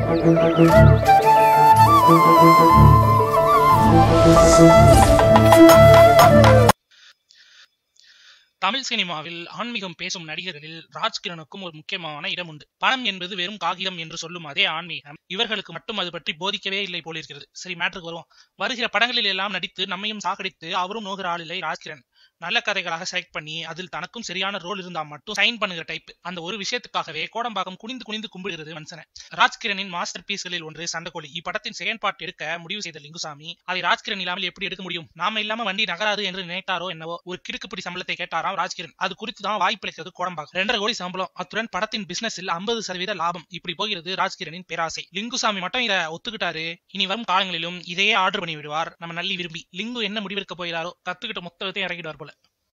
தமிழ் சினிமாவில் ஆன்மீகம் பேசும் நடிகர்களில் ராஜ்கிரனுக்கும் ஒரு முக்கியமான இடம் உண்டு பணம் என்பது வெறும் காகிதம் என்று சொல்லும் அதே ஆன்மீகம் இவர்களுக்கு மட்டும் அது பற்றி போதிக்கவே இல்லை போலிருக்கிறது சரி மேட்ருக்கு வருவோம் வருகிற படங்களில் எல்லாம் நடித்து நம்மையும் சாகடித்து அவரும் நோகிற ஆள் இல்லை ராஜ்கிரண் நல்ல கதைகளாக செலக்ட் பண்ணி அதில் தனக்கும் சரியான ரோல் இருந்தா மட்டும் சைன் பண்ணுகிற டைப் அந்த ஒரு விஷயத்துக்காகவே கோடம்பாக்கம் குனிந்து குனிந்து கும்பிடுகிறது மனுஷனை ராஜ்கிரனின் மாஸ்டர் பீஸ்களில் ஒன்று சண்டைக்கோழி இப்படத்தின் செகண்ட் பார்ட் எடுக்க முடிவு செய்த லிங்குசாமி அதை ராஜ்கிரண் இல்லாமல் எப்படி எடுக்க முடியும் நாம இல்லாம வண்டி நகராது என்று நினைத்தாரோ என்னவோ ஒரு கிறுக்குப்பிடி சம்பளத்தை கேட்டாராம் ராஜ்கிரண் அது குறித்து தான் வாய்ப்பிழைக்கிறது கோடம்பாக்கம் ரெண்டரை கோடி சம்பளம் அத்துடன் படத்தின் பிசினஸில் ஐம்பது சதவீத லாபம் இப்படி போகிறது ராஜ்கிரனின் பேராசை லிங்குசாமி மட்டும் இதை ஒத்துக்கிட்டாரு இனி வரும் காலங்களிலும் இதையே ஆர்டர் பண்ணி விடுவார் நம்ம நல்லி விரும்பி லிங்கு என்ன முடிவெடுக்க போகிறாரோ கத்துக்கிட்ட மொத்த வித்தையும் இறக்கிடுவார் போல